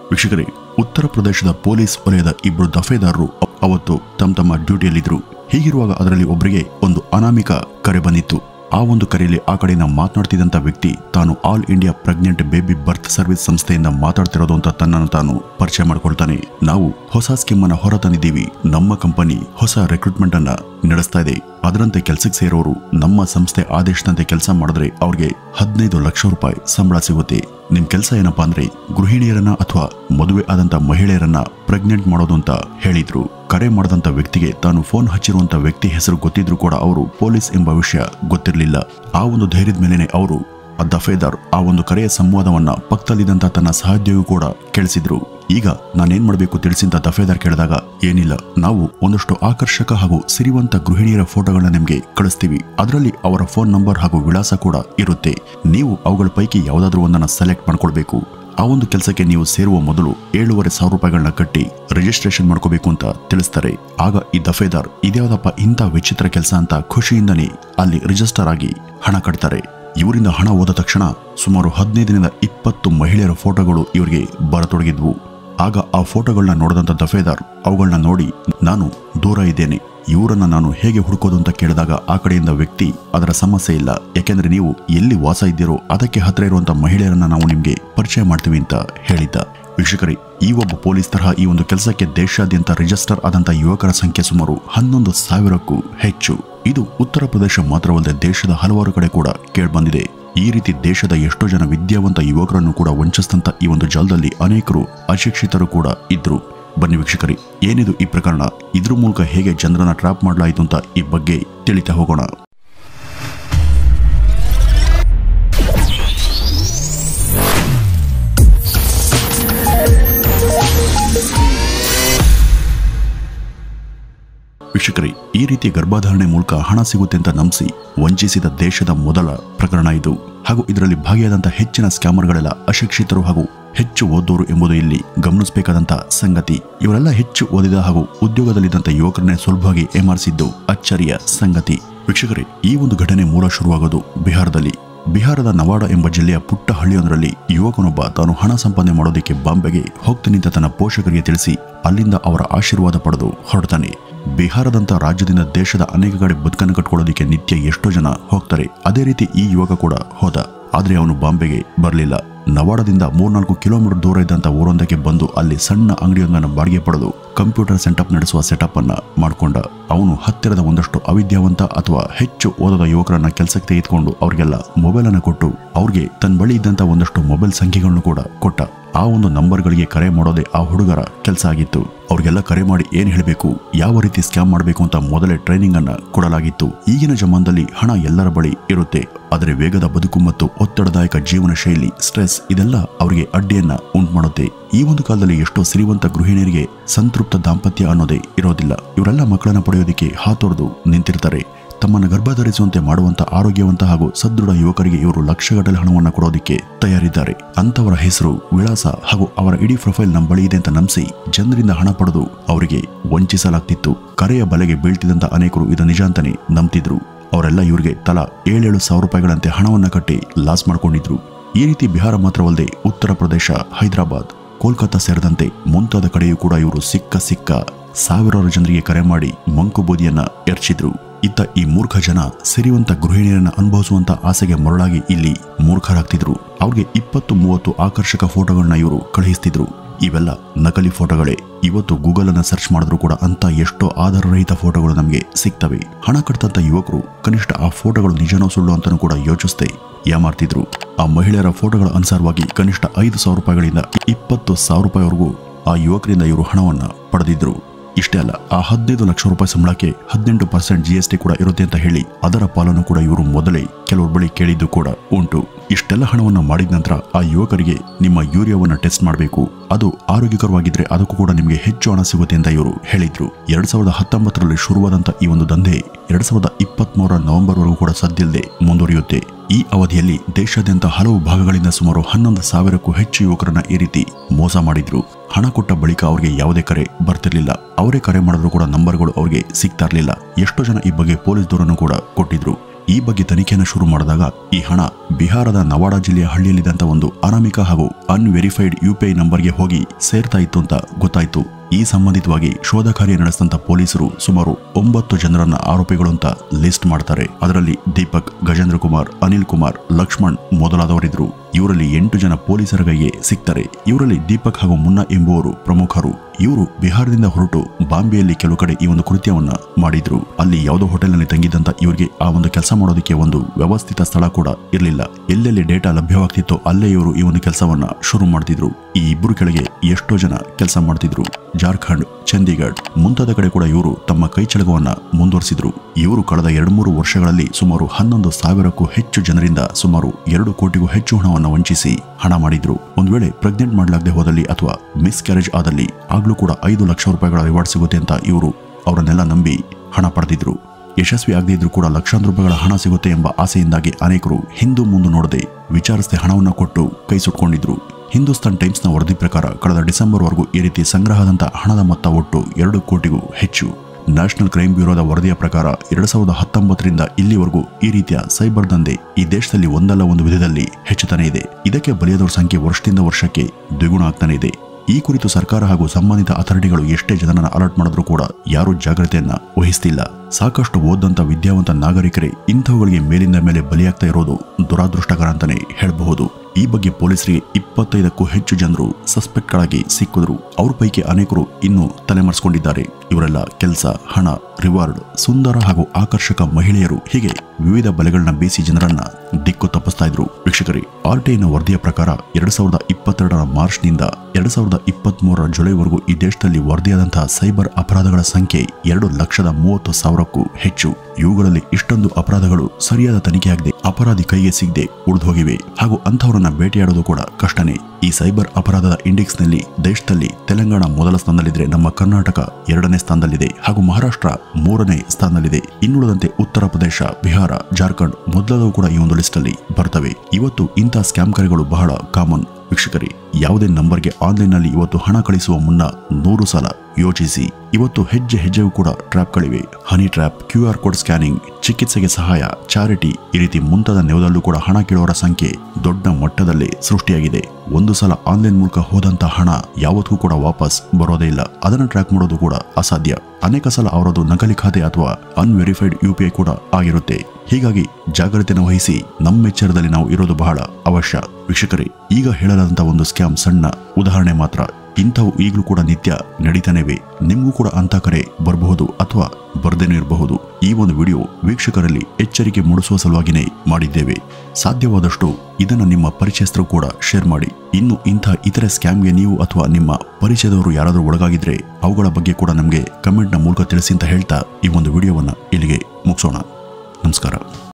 ವೀಕ್ಷಕರೇ ಉತ್ತರ ಪ್ರದೇಶದ ಪೊಲೀಸ್ ವಲಯದ ಇಬ್ಬರು ದಫೇದಾರರು ಅ- ಅವತ್ತು ತಮ್ಮ ತಮ್ಮ ಡ್ಯೂಟಿಯಲ್ಲಿದ್ದರು ಹೀಗಿರುವಾಗ ಅದರಲ್ಲಿ ಒಬ್ಬರಿಗೆ ಒಂದು ಅನಾಮಿಕ ಕರೆ ಬಂದಿತ್ತು ಆ ಒಂದು ಕರೆಯಲ್ಲಿ ಆ ಕಡೆಯಿಂದ ಮಾತನಾಡ್ತಿದ್ದಂಥ ವ್ಯಕ್ತಿ ತಾನು All India pregnant baby birth service ಸಂಸ್ಥೆಯಿಂದ ಮಾತಾಡ್ತಿರೋದು ಅಂತ ತನ್ನನ್ನು ತಾನು ಪರಿಚಯ ಮಾಡ್ಕೊಳ್ತಾನೆ ನಾವು ಹೊಸ ಸ್ಕೀಮ್ ಅನ್ನ ಹೊರತಂದಿದ್ದೀವಿ ನಮ್ಮ ಕಂಪನಿ ಹೊಸ ರೆಕ್ರೂಟ್ಮೆಂಟ್ ಅನ್ನ ನಡೆಸ್ತಾ ಇದೆ ಅದರಂತೆ ಕೆಲಸಕ್ಕೆ ಸೇರೋರು ನಮ್ಮ ಸಂಸ್ಥೆ ಆದೇಶದಂತೆ ಕೆಲಸ ಮಾಡಿದ್ರೆ ಅವ್ರಿಗೆ ಹದಿನೈದು ಲಕ್ಷ ರೂಪಾಯಿ ಸಂಬಳ ಸಿಗುತ್ತೆ ನಿಮ್ ಕೆಲಸ ಏನಪ್ಪಾ ಅಂದ್ರೆ ಗೃಹಿಣಿಯರನ್ನ ಅಥವಾ ಮದುವೆ ಆದಂತ ಮಹಿಳೆಯರನ್ನ ಪ್ರೆಗ್ನೆಂಟ್ ಮಾಡೋದು ಅಂತ ಹೇಳಿದ್ರು ಕರೆ ಮಾಡದಂತ ವ್ಯಕ್ತಿಗೆ ತಾನು ಫೋನ್ ಹಚ್ಚಿರುವಂತ ವ್ಯಕ್ತಿ ಹೆಸರು ಗೊತ್ತಿದ್ರು ಕೂಡ ಅವರು ಪೊಲೀಸ್ ಎಂಬ ವಿಷಯ ಗೊತ್ತಿರಲಿಲ್ಲ ಆ ಒಂದು ಧೈರ್ಯದ ಮೇಲೆನೆ ಅವರು ಆ ದಫೇದಾರ್ ಆ ಒಂದು ಕರೆಯ ಸಂವಾದವನ್ನ ಪಕ್ಕದಲ್ಲಿದ್ದಂತ ತನ್ನ ಸಹೋದ್ಯೋಗಿ ಕೂಡ ಕೇಳಿಸಿದ್ರು ಈಗ ನಾನೇನ್ ಮಾಡಬೇಕು ತಿಳಿಸಿಂತ ದಫೇದಾರ್ ಕೇಳಿದಾಗ ಏನಿಲ್ಲ ನಾವು ಒಂದಷ್ಟು ಆಕರ್ಷಕ ಹಾಗೂ ಸಿರಿವಂತ ಗೃಹಿಣಿಯರ ಫೋಟೋಗಳನ್ನ ನಿಮ್ಗೆ ಕಳಿಸ್ತೀವಿ ಅದರಲ್ಲಿ ಅವರ ಫೋನ್ ನಂಬರ್ ಹಾಗೂ ವಿಳಾಸ ಕೂಡ ಇರುತ್ತೆ ನೀವು ಅವುಗಳ ಪೈಕಿ ಯಾವುದಾದ್ರೂ ಒಂದನ್ನ ಸೆಲೆಕ್ಟ್ ಮಾಡ್ಕೊಳ್ಬೇಕು ಆ ಒಂದು ಕೆಲಸಕ್ಕೆ ನೀವು ಸೇರುವ ಮೊದಲು ಏಳೂವರೆ ಸಾವಿರ ರೂಪಾಯಿಗಳನ್ನ ಕಟ್ಟಿ ರಿಜಿಸ್ಟ್ರೇಷನ್ ಮಾಡ್ಕೋಬೇಕು ಅಂತ ತಿಳಿಸ್ತಾರೆ ಆಗ ಈ ದಫೇದಾರ್ ಇದ್ಯಾವುದಪ್ಪ ಇಂಥ ವಿಚಿತ್ರ ಕೆಲಸ ಅಂತ ಖುಷಿಯಿಂದನೇ ಅಲ್ಲಿ ರಿಜಿಸ್ಟರ್ ಆಗಿ ಹಣ ಕಟ್ತಾರೆ ಇವರಿಂದ ಹಣ ಹೋದ ತಕ್ಷಣ ಸುಮಾರು ಹದಿನೈದರಿಂದ ಇಪ್ಪತ್ತು ಮಹಿಳೆಯರ ಫೋಟೋಗಳು ಇವರಿಗೆ ಬರತೊಡಗಿದ್ವು ಆಗ ಆ ಫೋಟೋಗಳನ್ನ ನೋಡಿದಂಥ ದಫೇದಾರ್ ಅವುಗಳನ್ನ ನೋಡಿ ನಾನು ದೂರ ಇದ್ದೇನೆ ಇವರನ್ನ ನಾನು ಹೇಗೆ ಹುಡುಕೋದು ಅಂತ ಕೇಳಿದಾಗ ಆ ಕಡೆಯಿಂದ ವ್ಯಕ್ತಿ ಅದರ ಸಮಸ್ಯೆ ಇಲ್ಲ ಯಾಕೆಂದ್ರೆ ನೀವು ಎಲ್ಲಿ ವಾಸ ಇದ್ದೀರೋ ಅದಕ್ಕೆ ಹತ್ರ ಇರುವಂತ ಮಹಿಳೆಯರನ್ನ ನಾವು ನಿಮ್ಗೆ ಪರಿಚಯ ಮಾಡ್ತೀವಿ ಅಂತ ಹೇಳಿದ್ದ ವೀಕ್ಷಕರೇ ಈ ಒಬ್ಬ ಪೊಲೀಸ್ ತರಹ ಈ ಒಂದು ಕೆಲಸಕ್ಕೆ ದೇಶಾದ್ಯಂತ ರಿಜಿಸ್ಟರ್ ಆದಂತ ಯುವಕರ ಸಂಖ್ಯೆ ಸುಮಾರು ಹನ್ನೊಂದು ಸಾವಿರಕ್ಕೂ ಹೆಚ್ಚು ಇದು ಉತ್ತರ ಪ್ರದೇಶ ಮಾತ್ರವಲ್ಲದೆ ದೇಶದ ಹಲವಾರು ಕಡೆ ಕೂಡ ಕೇಳ್ಬಂದಿದೆ ಈ ರೀತಿ ದೇಶದ ಎಷ್ಟೋ ಜನ ವಿದ್ಯಾವಂತ ಯುವಕರನ್ನು ಕೂಡ ವಂಚಿಸಿದಂತ ಈ ಒಂದು ಜಾಲದಲ್ಲಿ ಅನೇಕರು ಅಶಿಕ್ಷಿತರು ಕೂಡ ಇದ್ರು ಬನ್ನಿ ವೀಕ್ಷಕರೇ ಏನಿದು ಈ ಪ್ರಕರಣ ಇದ್ರ ಮೂಲಕ ಹೇಗೆ ಜನರನ್ನ ಟ್ರಾಪ್ ಮಾಡಲಾಯಿತು ಅಂತ ಈ ಬಗ್ಗೆ ತಿಳಿತಾ ಹೋಗೋಣ ವೀಕ್ಷಕರೇ ಈ ರೀತಿ ಗರ್ಭಧಾರಣೆ ಮೂಲಕ ಹಣ ಸಿಗುತ್ತೆ ಅಂತ ನಂಬಿಸಿ ವಂಚಿಸಿದ ದೇಶದ ಮೊದಲ ಪ್ರಕರಣ ಇದು ಹಾಗೂ ಇದರಲ್ಲಿ ಭಾಗಿಯಾದಂತಹ ಹೆಚ್ಚಿನ ಸ್ಕ್ಯಾಮರ್ಗಳೆಲ್ಲ ಅಶಿಕ್ಷಿತರು ಹಾಗೂ ಹೆಚ್ಚು ಓದೋರು ಎಂಬುದು ಇಲ್ಲಿ ಗಮನಿಸಬೇಕಾದಂತ ಸಂಗತಿ ಇವರೆಲ್ಲ ಹೆಚ್ಚು ಓದಿದ ಹಾಗೂ ಉದ್ಯೋಗದಲ್ಲಿದ್ದಂಥ ಯುವಕರನ್ನೇ ಸುಲಭವಾಗಿ ಏಮಾರಿಸಿದ್ದು ಅಚ್ಚರಿಯ ಸಂಗತಿ ವೀಕ್ಷಕರೇ ಈ ಒಂದು ಘಟನೆ ಮೂಲ ಶುರುವಾಗೋದು ಬಿಹಾರದಲ್ಲಿ ಬಿಹಾರದ ನವಾಡ ಎಂಬ ಜಿಲ್ಲೆಯ ಪುಟ್ಟ ಹಳ್ಳಿಯೊಂದರಲ್ಲಿ ಯುವಕನೊಬ್ಬ ತಾನು ಹಣ ಸಂಪಾದನೆ ಮಾಡೋದಕ್ಕೆ ಬಾಂಬೆಗೆ ಹೋಗ್ತೀನಿ ಅಂತ ತನ್ನ ಪೋಷಕರಿಗೆ ತಿಳಿಸಿ ಅಲ್ಲಿಂದ ಅವರ ಆಶೀರ್ವಾದ ಪಡೆದು ಹೊರಡ್ತಾನೆ ಬಿಹಾರದಂತ ರಾಜ್ಯದಿಂದ ದೇಶದ ಅನೇಕ ಕಡೆ ಬದುಕನ್ನು ಕಟ್ಕೊಳ್ಳೋದಕ್ಕೆ ನಿತ್ಯ ಎಷ್ಟೋ ಜನ ಹೋಗ್ತಾರೆ ಅದೇ ರೀತಿ ಈ ಯುವಕ ಕೂಡ ಹೋದ ಆದ್ರೆ ಅವನು ಬಾಂಬೆಗೆ ಬರಲಿಲ್ಲ ನವಾಡದಿಂದ ಮೂರ್ನಾಲ್ಕು ಕಿಲೋಮೀಟರ್ ದೂರ ಇದ್ದಂತ ಊರೊಂದಕ್ಕೆ ಬಂದು ಅಲ್ಲಿ ಸಣ್ಣ ಅಂಗಡಿಯೊಂದನ್ನು ಬಾಡಿಗೆ ಪಡೆದು ಕಂಪ್ಯೂಟರ್ ಸೆಟಪ್ ನಡೆಸುವ ಸೆಟಪ್ ಅನ್ನ ಮಾಡ್ಕೊಂಡ ಅವನು ಹತ್ತಿರದ ಒಂದಷ್ಟು ಅವಿದ್ಯಾವಂತ ಅಥವಾ ಹೆಚ್ಚು ಓದದ ಯುವಕರನ್ನ ಕೆಲಸಕ್ಕೆ ತೆಗೆದುಕೊಂಡು ಅವರಿಗೆಲ್ಲ ಮೊಬೈಲ್ ಅನ್ನು ಕೊಟ್ಟು ಅವ್ರಿಗೆ ತನ್ನ ಬಳಿ ಇದ್ದಂತ ಒಂದಷ್ಟು ಮೊಬೈಲ್ ಸಂಖ್ಯೆಗಳನ್ನು ಕೂಡ ಕೊಟ್ಟ ಆ ಒಂದು ನಂಬರ್ಗಳಿಗೆ ಕರೆ ಮಾಡೋದೇ ಆ ಹುಡುಗರ ಕೆಲಸ ಆಗಿತ್ತು ಅವ್ರಿಗೆಲ್ಲ ಕರೆ ಮಾಡಿ ಏನ್ ಹೇಳಬೇಕು ಯಾವ ರೀತಿ ಸ್ಕ್ಯಾಮ್ ಮಾಡಬೇಕು ಅಂತ ಮೊದಲೇ ಟ್ರೈನಿಂಗ್ ಅನ್ನ ಕೊಡಲಾಗಿತ್ತು ಈಗಿನ ಜಮಾನದಲ್ಲಿ ಹಣ ಎಲ್ಲರ ಬಳಿ ಇರುತ್ತೆ ಆದರೆ ವೇಗದ ಬದುಕು ಮತ್ತು ಒತ್ತಡದಾಯಕ ಜೀವನ ಶೈಲಿ ಸ್ಟ್ರೆಸ್ ಇದೆಲ್ಲ ಅವರಿಗೆ ಅಡ್ಡಿಯನ್ನ ಉಂಟು ಮಾಡುತ್ತೆ ಈ ಒಂದು ಕಾಲದಲ್ಲಿ ಎಷ್ಟೋ ಸಿರಿವಂತ ಗೃಹಿಣಿಯರಿಗೆ ಸಂತೃಪ್ತ ದಾಂಪತ್ಯ ಅನ್ನೋದೇ ಇರೋದಿಲ್ಲ ಇವರೆಲ್ಲ ಮಕ್ಕಳನ್ನ ಪಡೆಯೋದಕ್ಕೆ ಹಾತೊರೆದು ನಿಂತಿರ್ತಾರೆ ತಮ್ಮನ್ನು ಗರ್ಭಧರಿಸುವಂತೆ ಮಾಡುವಂತ ಆರೋಗ್ಯವಂತ ಹಾಗೂ ಸದೃಢ ಯುವಕರಿಗೆ ಇವರು ಲಕ್ಷಗಟ್ಟಲೆ ಹಣವನ್ನು ಕೊಡೋದಕ್ಕೆ ತಯಾರಿದ್ದಾರೆ ಅಂತವರ ಹೆಸರು ವಿಳಾಸ ಹಾಗೂ ಅವರ ಇಡೀ ಪ್ರೊಫೈಲ್ ನಮ್ಮ ಬಳಿ ಇದೆ ಅಂತ ನಂಬಿಸಿ ಜನರಿಂದ ಹಣ ಪಡೆದು ಅವರಿಗೆ ವಂಚಿಸಲಾಗ್ತಿತ್ತು ಕರೆಯ ಬಲೆಗೆ ಬೀಳ್ತಿದ್ದಂತ ಅನೇಕರು ಇದು ನಿಜ ಅಂತಾನೆ ನಂಬ್ತಿದ್ರು ಅವರೆಲ್ಲ ಇವರಿಗೆ ತಲಾ ಏಳೇಳು ಸಾವಿರ ರೂಪಾಯಿಗಳಂತೆ ಹಣವನ್ನ ಕಟ್ಟಿ ಲಾಸ್ ಮಾಡ್ಕೊಂಡಿದ್ರು ಈ ರೀತಿ ಬಿಹಾರ ಮಾತ್ರವಲ್ಲದೆ ಉತ್ತರ ಪ್ರದೇಶ ಹೈದರಾಬಾದ್ ಕೋಲ್ಕತ್ತಾ ಸೇರಿದಂತೆ ಮುಂತಾದ ಕಡೆಯೂ ಕೂಡ ಇವರು ಸಿಕ್ಕ ಸಿಕ್ಕ ಸಾವಿರಾರು ಜನರಿಗೆ ಕರೆ ಮಾಡಿ ಮಂಕು ಬೂದಿಯನ್ನ ಎರಚಿದ್ರು ಇತ್ತ ಈ ಮೂರ್ಖ ಜನ ಸಿರಿವಂತ ಗೃಹಿಣಿಯರನ್ನ ಅನುಭವಿಸುವಂತ ಆಸೆಗೆ ಮರಳಾಗಿ ಇಲ್ಲಿ ಮೂರ್ಖರಾಗ್ತಿದ್ರು ಅವ್ರಿಗೆ ಇಪ್ಪತ್ತು ಮೂವತ್ತು ಆಕರ್ಷಕ ಫೋಟೋಗಳನ್ನ ಇವರು ಕಳುಹಿಸ್ತಿದ್ರು ಇವೆಲ್ಲ ನಕಲಿ ಫೋಟೋಗಳೇ ಇವತ್ತು ಗೂಗಲ್ ಅನ್ನ ಸರ್ಚ್ ಮಾಡಿದ್ರು ಕೂಡ ಅಂತ ಎಷ್ಟೋ ಆಧಾರರಹಿತ ಫೋಟೋಗಳು ನಮಗೆ ಸಿಗ್ತವೆ ಹಣ ಕಟ್ಟಂತ ಯುವಕರು ಕನಿಷ್ಠ ಆ ಫೋಟೋಗಳು ನಿಜನೋ ಸುಳ್ಳು ಅಂತಾನೂ ಕೂಡ ಯೋಚಿಸ್ತೆ ಯಾಮಾರ್ತಿದ್ರು ಆ ಮಹಿಳೆಯರ ಫೋಟೋಗಳ ಅನುಸಾರವಾಗಿ ಕನಿಷ್ಠ ಐದು ಸಾವಿರ ರೂಪಾಯಿಗಳಿಂದ ಇಪ್ಪತ್ತು ಸಾವಿರ ರೂಪಾಯಿವರೆಗೂ ಆ ಯುವಕರಿಂದ ಇವರು ಹಣವನ್ನ ಪಡೆದಿದ್ರು ಇಷ್ಟೇ ಅಲ್ಲ ಆ ಹದಿನೈದು ಲಕ್ಷ ರೂಪಾಯಿ ಸಂಬಳಕ್ಕೆ ಹದಿನೆಂಟು ಪರ್ಸೆಂಟ್ ಜಿ ಎಸ್ ಟಿ ಕೂಡ ಇರುತ್ತೆ ಅಂತ ಹೇಳಿ ಅದರ ಪಾಲನ್ನು ಕೂಡ ಇವರು ಮೊದಲೇ ಕೆಲವ್ರ ಬಳಿ ಕೇಳಿದ್ದು ಕೂಡ ಉಂಟು ಇಷ್ಟೆಲ್ಲ ಹಣವನ್ನು ಮಾಡಿದ ನಂತರ ಆ ಯುವಕರಿಗೆ ನಿಮ್ಮ ಯೂರಿಯಾವನ್ನು ಟೆಸ್ಟ್ ಮಾಡಬೇಕು ಅದು ಆರೋಗ್ಯಕರವಾಗಿದ್ರೆ ಅದಕ್ಕೂ ಕೂಡ ನಿಮಗೆ ಹೆಚ್ಚು ಹಣ ಸಿಗುತ್ತೆ ಅಂತ ಇವರು ಹೇಳಿದ್ರು ಎರಡ್ ಸಾವಿರದ ಹತ್ತೊಂಬತ್ತರಲ್ಲಿ ಶುರುವಾದಂತ ಈ ಒಂದು ದಂಧೆ ಎರಡ್ ಸಾವಿರದ ಇಪ್ಪತ್ಮೂರರ ನವೆಂಬರ್ ವರೆಗೂ ಕೂಡ ಸದ್ಯಲ್ಲದೆ ಮುಂದುವರಿಯುತ್ತೆ ಈ ಅವಧಿಯಲ್ಲಿ ದೇಶಾದ್ಯಂತ ಹಲವು ಭಾಗಗಳಿಂದ ಸುಮಾರು ಹನ್ನೊಂದು ಸಾವಿರಕ್ಕೂ ಹೆಚ್ಚು ಯುವಕರನ್ನ ಈ ರೀತಿ ಮೋಸ ಮಾಡಿದ್ರು ಹಣ ಕೊಟ್ಟ ಬಳಿಕ ಅವರಿಗೆ ಯಾವುದೇ ಕರೆ ಬರ್ತಿರ್ಲಿಲ್ಲ ಅವರೇ ಕರೆ ಮಾಡಿದ್ರು ಕೂಡ ನಂಬರ್ಗಳು ಅವರಿಗೆ ಸಿಗ್ತಾ ಇರ್ಲಿಲ್ಲ ಎಷ್ಟೋ ಜನ ಈ ಬಗ್ಗೆ ಪೊಲೀಸ್ ದೂರನ್ನು ಕೂಡ ಕೊಟ್ಟಿದ್ರು ಈ ಬಗ್ಗೆ ತನಿಖೆಯನ್ನು ಶುರು ಮಾಡಿದಾಗ ಈ ಹಣ ಬಿಹಾರದ ನವಾಡಾ ಜಿಲ್ಲೆಯ ಹಳ್ಳಿಯಲ್ಲಿದ್ದಂಥ ಒಂದು ಅನಾಮಿಕ ಹಾಗೂ ಅನ್ವೆರಿಫೈಡ್ ಯುಪಿಐ ನಂಬರ್ಗೆ ಹೋಗಿ ಸೇರ್ತಾ ಇತ್ತು ಅಂತ ಗೊತ್ತಾಯ್ತು ಈ ಸಂಬಂಧಿತವಾಗಿ ಶೋಧ ಕಾರ್ಯ ನಡೆಸಿದಂತ ಪೊಲೀಸರು ಸುಮಾರು ಒಂಬತ್ತು ಜನರನ್ನ ಆರೋಪಿಗಳು ಅಂತ ಲಿಸ್ಟ್ ಮಾಡ್ತಾರೆ ಅದರಲ್ಲಿ ದೀಪಕ್ ಗಜೇಂದ್ರ ಕುಮಾರ್ ಅನಿಲ್ ಕುಮಾರ್ ಲಕ್ಷ್ಮಣ್ ಮೊದಲಾದವರಿದ್ರು ಇವರಲ್ಲಿ ಎಂಟು ಜನ ಪೊಲೀಸರ ಕೈಗೆ ಸಿಗ್ತಾರೆ ಇವರಲ್ಲಿ ದೀಪಕ್ ಹಾಗೂ ಮುನ್ನಾ ಎಂಬುವರು ಪ್ರಮುಖರು ಇವರು ಬಿಹಾರದಿಂದ ಹೊರಟು ಬಾಂಬೆಯಲ್ಲಿ ಕೆಲವು ಕಡೆ ಈ ಒಂದು ಕೃತ್ಯವನ್ನ ಮಾಡಿದ್ರು ಅಲ್ಲಿ ಯಾವುದೋ ಹೋಟೆಲ್ನಲ್ಲಿ ತಂಗಿದ್ದಂತ ಇವರಿಗೆ ಆ ಒಂದು ಕೆಲಸ ಮಾಡೋದಕ್ಕೆ ಒಂದು ವ್ಯವಸ್ಥಿತ ಸ್ಥಳ ಕೂಡ ಇರಲಿಲ್ಲ ಎಲ್ಲೆಲ್ಲಿ ಡೇಟಾ ಲಭ್ಯವಾಗ್ತಿತ್ತೋ ಅಲ್ಲೇ ಇವರು ಈ ಒಂದು ಕೆಲಸವನ್ನ ಶುರು ಮಾಡ್ತಿದ್ರು ಈ ಇಬ್ಬರು ಕೆಳಗೆ ಎಷ್ಟೋ ಜನ ಕೆಲಸ ಮಾಡ್ತಿದ್ರು ಜಾರ್ಖಂಡ್ ಚಂಡೀಗಢ್ ಮುಂತಾದ ಕಡೆ ಕೂಡ ಇವರು ತಮ್ಮ ಕೈಚಳಕವನ್ನ ಮುಂದುವರಿಸಿದ್ರು ಇವರು ಕಳೆದ ಎರಡು ಮೂರು ವರ್ಷಗಳಲ್ಲಿ ಸುಮಾರು ಹನ್ನೊಂದು ಸಾವಿರಕ್ಕೂ ಹೆಚ್ಚು ಜನರಿಂದ ಸುಮಾರು ಎರಡು ಕೋಟಿಗೂ ಹೆಚ್ಚು ಹಣವನ್ನು ವಂಚಿಸಿ ಹಣ ಮಾಡಿದ್ರು ಒಂದ್ ವೇಳೆ ಪ್ರೆಗ್ನೆಂಟ್ ಮಾಡಲಾಗದೆ ಹೋದಲ್ಲಿ ಅಥವಾ ಮಿಸ್ ಕ್ಯಾರೇಜ್ ಆದಲ್ಲಿ ಆಗ್ಲೂ ಕೂಡ ಐದು ಲಕ್ಷ ರೂಪಾಯಿಗಳ ರಿವಾರ್ಡ್ ಸಿಗುತ್ತೆ ಅಂತ ಇವರು ಅವರನ್ನೆಲ್ಲ ನಂಬಿ ಹಣ ಪಡೆದಿದ್ರು ಯಶಸ್ವಿ ಆಗದೇ ಇದ್ರೂ ಕೂಡ ಲಕ್ಷಾಂತರ ರೂಪಾಯಿಗಳ ಹಣ ಸಿಗುತ್ತೆ ಎಂಬ ಆಸೆಯಿಂದಾಗಿ ಅನೇಕರು ಹಿಂದೂ ಮುಂದೆ ನೋಡದೆ ವಿಚಾರಿಸದೆ ಹಣವನ್ನು ಕೊಟ್ಟು ಕೈ ಸುಟ್ಕೊಂಡಿದ್ರು ಹಿಂದೂಸ್ತಾನ್ ಟೈಮ್ಸ್ನ ವರದಿ ಪ್ರಕಾರ ಕಳೆದ ಡಿಸೆಂಬರ್ವರೆಗೂ ಈ ರೀತಿ ಸಂಗ್ರಹದಂತ ಹಣದ ಮೊತ್ತ ಒಟ್ಟು ಎರಡು ಕೋಟಿಗೂ ಹೆಚ್ಚು ನ್ಯಾಷನಲ್ ಕ್ರೈಮ್ ಬ್ಯೂರೋದ ವರದಿಯ ಪ್ರಕಾರ ಎರಡ್ ಸಾವಿರದ ಹತ್ತೊಂಬತ್ತರಿಂದ ಇಲ್ಲಿವರೆಗೂ ಈ ರೀತಿಯ ಸೈಬರ್ ದಂಧೆ ಈ ದೇಶದಲ್ಲಿ ಒಂದಲ್ಲ ಒಂದು ವಿಧದಲ್ಲಿ ಹೆಚ್ಚುತ್ತಾನೆ ಇದೆ ಇದಕ್ಕೆ ಬಲಿಯಾದವರ ಸಂಖ್ಯೆ ವರ್ಷದಿಂದ ವರ್ಷಕ್ಕೆ ದ್ವಿಗುಣ ಆಗ್ತಾನೆ ಇದೆ ಈ ಕುರಿತು ಸರ್ಕಾರ ಹಾಗೂ ಸಂಬಂಧಿತ ಅಥಾರಿಟಿಗಳು ಎಷ್ಟೇ ಜನರನ್ನ ಅಲರ್ಟ್ ಮಾಡಿದ್ರೂ ಕೂಡ ಯಾರೂ ಜಾಗ್ರತೆಯನ್ನ ವಹಿಸ್ತಿಲ್ಲ ಸಾಕಷ್ಟು ಓದಂತ ವಿದ್ಯಾವಂತ ನಾಗರಿಕರೇ ಇಂಥವುಗಳಿಗೆ ಮೇಲಿಂದ ಮೇಲೆ ಬಲಿಯಾಗ್ತಾ ಇರೋದು ದುರಾದೃಷ್ಟಕರ ಅಂತಾನೆ ಹೇಳಬಹುದು ಈ ಬಗ್ಗೆ ಪೊಲೀಸರಿಗೆ ಇಪ್ಪತ್ತೈದಕ್ಕೂ ಹೆಚ್ಚು ಜನರು ಸಸ್ಪೆಕ್ಟ್ಗಳಾಗಿ ಸಿಕ್ಕಿದ್ರು ಅವ್ರ ಪೈಕಿ ಅನೇಕರು ಇನ್ನೂ ತಲೆಮರೆಸಿಕೊಂಡಿದ್ದಾರೆ ಇವರೆಲ್ಲ ಕೆಲಸ ಹಣ ರಿವಾರ್ಡ್ ಸುಂದರ ಹಾಗೂ ಆಕರ್ಷಕ ಮಹಿಳೆಯರು ಹೀಗೆ ವಿವಿಧ ಬಲೆಗಳನ್ನ ಬೀಸಿ ಜನರನ್ನ ದಿಕ್ಕು ತಪ್ಪಿಸ್ತಾ ಇದ್ರು ವೀಕ್ಷಕರೇ ಆರ್ಟಿಐನ ವರದಿಯ ಪ್ರಕಾರ ಎರಡ್ ಸಾವಿರದ ಇಪ್ಪತ್ತೆರಡರ ಮಾರ್ಚ್ನಿಂದ ಎರಡ್ ಸಾವಿರದ ಇಪ್ಪತ್ತ್ ಮೂರರ ಜುಲೈವರೆಗೂ ಈ ದೇಶದಲ್ಲಿ ವರದಿಯಾದಂತಹ ಸೈಬರ್ ಅಪರಾಧಗಳ ಸಂಖ್ಯೆ ಎರಡು ಲಕ್ಷದ ಮೂವತ್ತು ಸಾವಿರಕ್ಕೂ ಹೆಚ್ಚು ಇವುಗಳಲ್ಲಿ ಇಷ್ಟೊಂದು ಅಪರಾಧಗಳು ಸರಿಯಾದ ತನಿಖೆಯಾಗದೆ ಅಪರಾಧಿ ಕೈಗೆ ಸಿಗದೆ ಉಳಿದೋಗಿವೆ ಹಾಗೂ ಅಂಥವರನ್ನ ಬೇಟೆಯಾಡೋದು ಕೂಡ ಕಷ್ಟನೇ ಈ ಸೈಬರ್ ಅಪರಾಧದ ಇಂಡೆಕ್ಸ್ನಲ್ಲಿ ದೇಶದಲ್ಲಿ ತೆಲಂಗಾಣ ಮೊದಲ ಸ್ಥಾನದಲ್ಲಿದ್ರೆ ನಮ್ಮ ಕರ್ನಾಟಕ ಎರಡನೇ ಸ್ಥಾನದಲ್ಲಿದೆ ಹಾಗೂ ಮಹಾರಾಷ್ಟ್ರ ಮೂರನೇ ಸ್ಥಾನದಲ್ಲಿದೆ ಇನ್ನುಳಿದಂತೆ ಉತ್ತರ ಪ್ರದೇಶ ಬಿಹಾರ ಜಾರ್ಖಂಡ್ ಮೊದಲಾದವು ಕೂಡ ಈ ಒಂದು ಲಿಸ್ಟ್ ಅಲ್ಲಿ ಬರ್ತವೆ ಇವತ್ತು ಇಂಥ ಸ್ಕ್ಯಾಮ್ ಕರೆಗಳು ಬಹಳ ಕಾಮನ್ ವೀಕ್ಷಕರೇ ಯಾವುದೇ ನಂಬರ್ಗೆ ಆನ್ಲೈನ್ನಲ್ಲಿ ಇವತ್ತು ಹಣ ಕಳಿಸುವ ಮುನ್ನ ನೂರು ಸಲ ಯೋಚಿಸಿ ಇವತ್ತು ಹೆಜ್ಜೆ ಹೆಜ್ಜೆಗೂ ಕೂಡ ಟ್ರ್ಯಾಪ್ಗಳಿವೆ honey trap Q R code scanning ಚಿಕಿತ್ಸೆಗೆ ಸಹಾಯ ಚಾರಿಟಿ ಈ ರೀತಿ ಮುಂತಾದ ನೆವದಲ್ಲೂ ಕೂಡ ಹಣ ಕೇಳುವವರ ಸಂಖ್ಯೆ ದೊಡ್ಡ ಮಟ್ಟದಲ್ಲಿ ಸೃಷ್ಟಿಯಾಗಿದೆ ಒಂದು ಸಲ ಆನ್ಲೈನ್ ಮೂಲಕ ಹೋದಂತ ಹಣ ಯಾವತ್ತೂ ಕೂಡ ವಾಪಸ್ ಬರೋದೇ ಇಲ್ಲ ಅದನ್ನು ಟ್ರ್ಯಾಕ್ ಮಾಡೋದು ಕೂಡ ಅಸಾಧ್ಯ ಅನೇಕ ಸಲ ಅವರದು ನಕಲಿ ಖಾತೆ ಅಥವಾ ಅನ್ವೆರಿಫೈಡ್ ಯು ಪಿ ಐ ಕೂಡ ಆಗಿರುತ್ತೆ ಹೀಗಾಗಿ ಜಾಗ್ರತೆಯನ್ನು ವಹಿಸಿ ನಮ್ಮೆಚ್ಚರದಲ್ಲಿ ನಾವು ಇರೋದು ಬಹಳ ಅವಶ್ಯ ವೀಕ್ಷಕರೇ ಈಗ ಹೇಳಲಾದಂಥ ಒಂದು ಸ್ಕ್ಯಾಮ್ ಸಣ್ಣ ಉದಾಹರಣೆ ಮಾತ್ರ ಇಂಥವು ಈಗಲೂ ಕೂಡ ನಿತ್ಯ ನಡೀತಾನೆವೆ ನಿಮಗೂ ಕೂಡ ಅಂತ ಕರೆ ಬರಬಹುದು ಅಥವಾ ಬರ್ದೇನೂ ಇರಬಹುದು ಈ ಒಂದು ವಿಡಿಯೋ ವೀಕ್ಷಕರಲ್ಲಿ ಎಚ್ಚರಿಕೆ ಮೂಡಿಸುವ ಸಲುವಾಗಿನೇ ಮಾಡಿದ್ದೇವೆ ಸಾಧ್ಯವಾದಷ್ಟು ಇದನ್ನ ನಿಮ್ಮ ಪರಿಚಯಸ್ಥರು ಕೂಡ ಶೇರ್ ಮಾಡಿ ಇನ್ನು ಇಂಥ ಇತರೆ ಸ್ಕ್ಯಾಮ್ಗೆ ನೀವು ಅಥವಾ ನಿಮ್ಮ ಪರಿಚಯದವರು ಯಾರಾದರೂ ಒಳಗಾಗಿದ್ರೆ ಅವುಗಳ ಬಗ್ಗೆ ಕೂಡ ನಮಗೆ ಕಮೆಂಟ್ನ ಮೂಲಕ ತಿಳಿಸಿ ಅಂತ ಹೇಳ್ತಾ ಈ ಒಂದು ವಿಡಿಯೋವನ್ನ ಇಲ್ಲಿಗೆ ಮುಗಿಸೋಣ ನಮಸ್ಕಾರ